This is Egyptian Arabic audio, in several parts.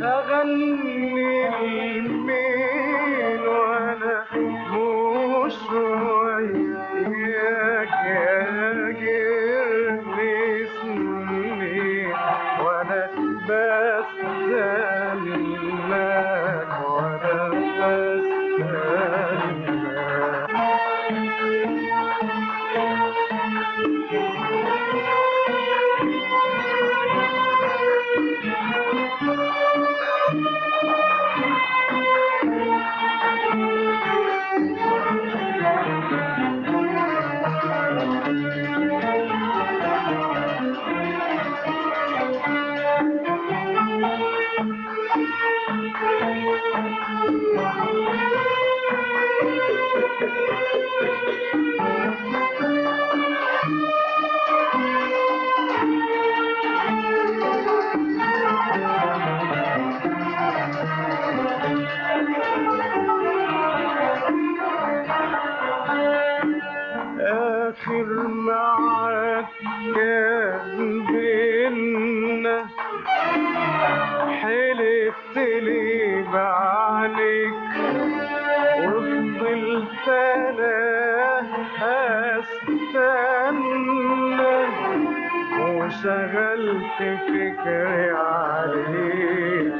اغني لمين وانا مش وياك يا جرني سنين وانا بستناك وانا بستناك آخر معاد كان بينا حلفت لي بعليك وفضلت انا استنى وشغلت فكري عليك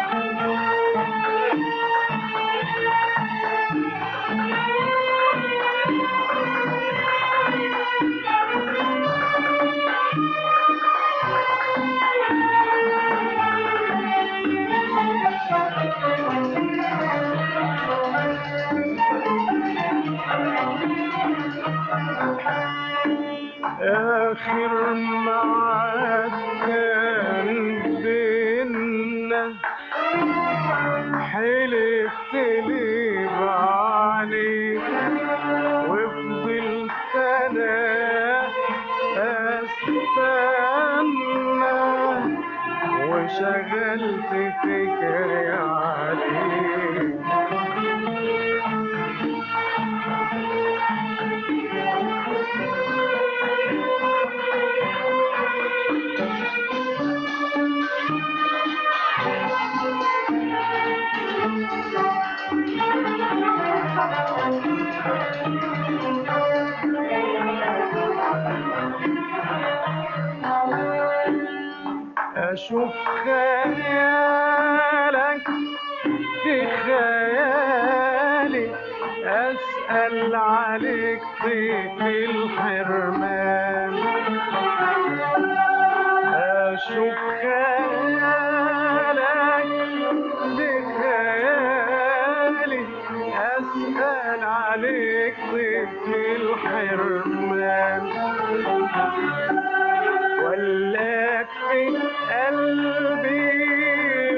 آخر معاد كان بينا حلفت لي بعليك وفضلت انا استنى وشغلت فكري عليك أشوف خيالك في خيالي أسأل عليك طيف الحرمان أشوف خيالك في خيالي أسأل عليك طيف الحرمان ولاك في قلبي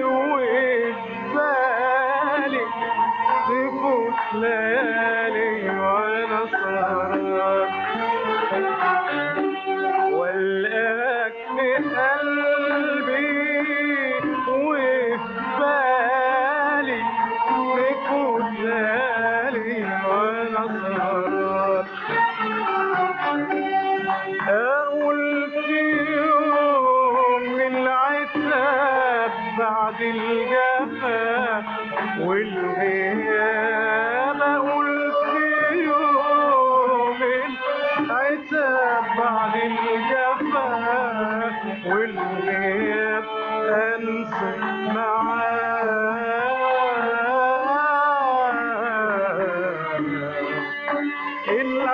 وبالي تفوت ليالي وانا سهران ولاك في قلبي وبالي تفوت ليالي وانا سهران أقول في يوم العتاب بعد الجفا والغياب أقول في يوم العتاب بعد الجفا والغياب أنسى معاه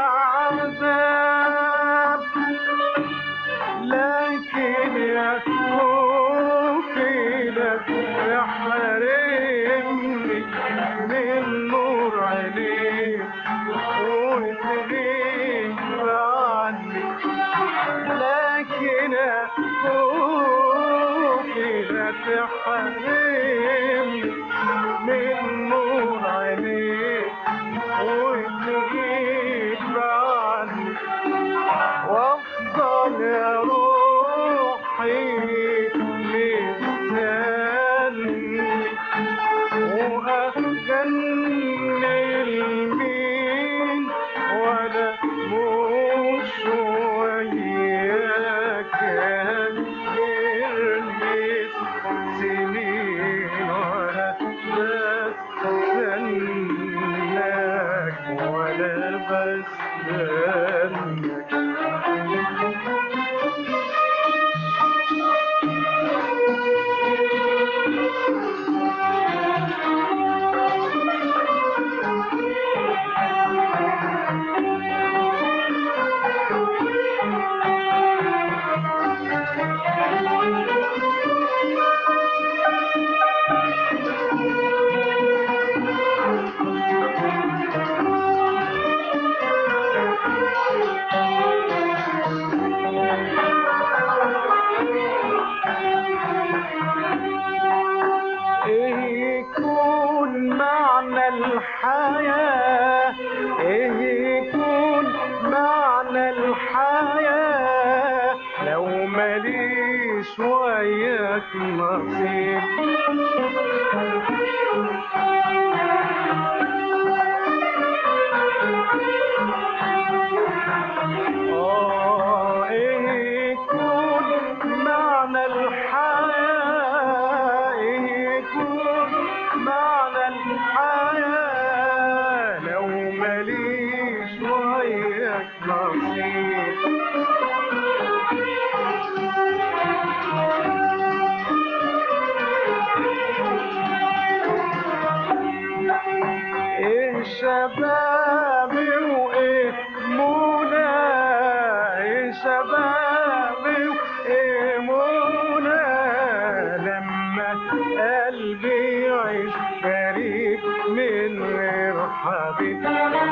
العذاب لكن يا خوفي لك يحرمني من نور عينيك وتغيب عني لكن يا خوفي لا تحرمني من نور عينيك وتغيب عني وافضل يا روحي مستني واغني لمين وانا مش وياك غير سنين واستناك ايه يكون معنى الحياة ايه يكون معنى الحياة لو ماليش وياك نصيب آه إيه يكون معنى الحياة إيه يكون معنى الحياة لو ماليش وياك نصيب ايه شبابي وايه منى ايه شبابي وايه منى لما قلبي يعيش غريب من غير حبيب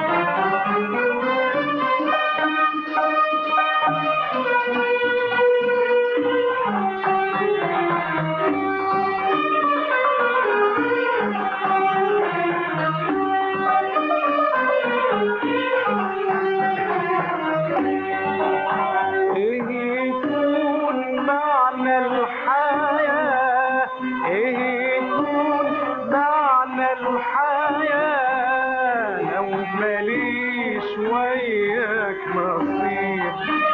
ايه يكون معنى الحياة ايه يكون معنى الحياة لو ماليش وياك نصيب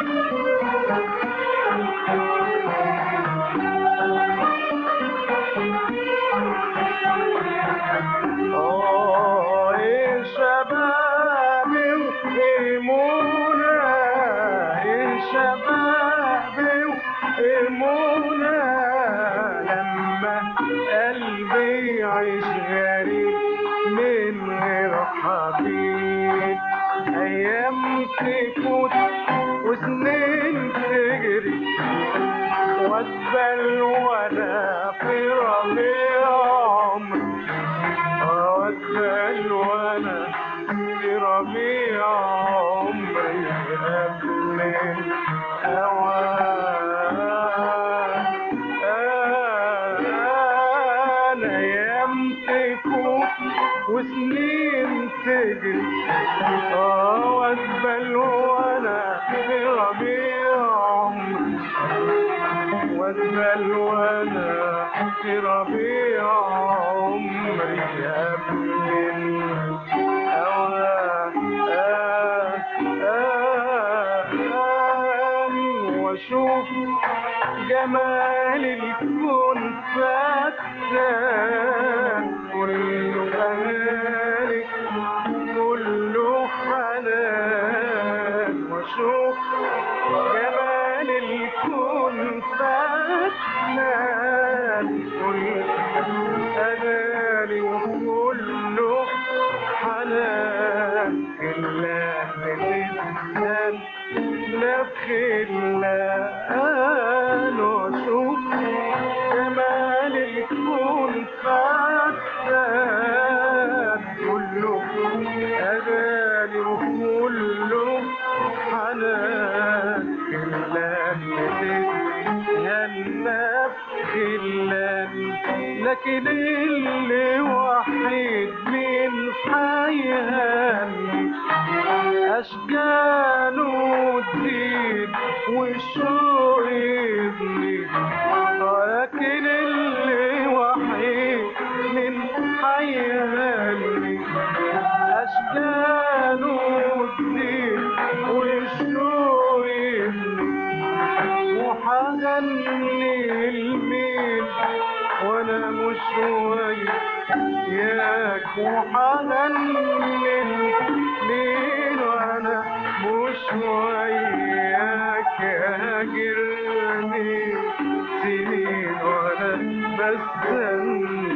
آه إيه شبابي وإيه منى إيه شبابي وإيه منى لما قلبي يعيش غريب من غير حبيب أيام تفوت وسنين تجري واتبل وانا في ربيع عمري أوكل وأنا في ربيع عمري قبل الأوان أنا أيام تفوت وسنين تجري آه وأقبل وأنا في ربيع عمري وأقبل وأنا في ربيع عمري قبل الأوان وأشوف جمال الكون فتان كله أماني كله حنان وأشوف جمال الكون فتان كله أماني وكله حنان كله بتتنان لخلان واشوف جمال الكون فتان كله أغاني وكله حنان كله بتتهنى بخلان لكن اللي وحيد من حيهان أشجانه تزيد والشوق يزيد لكن اللي وحيد من حيهاني أشجانه تزيد والشوق يزيد وحغني المين وانا مش وياك وحغني المين وانا مش وياك هاجرني سنين وانا بستنى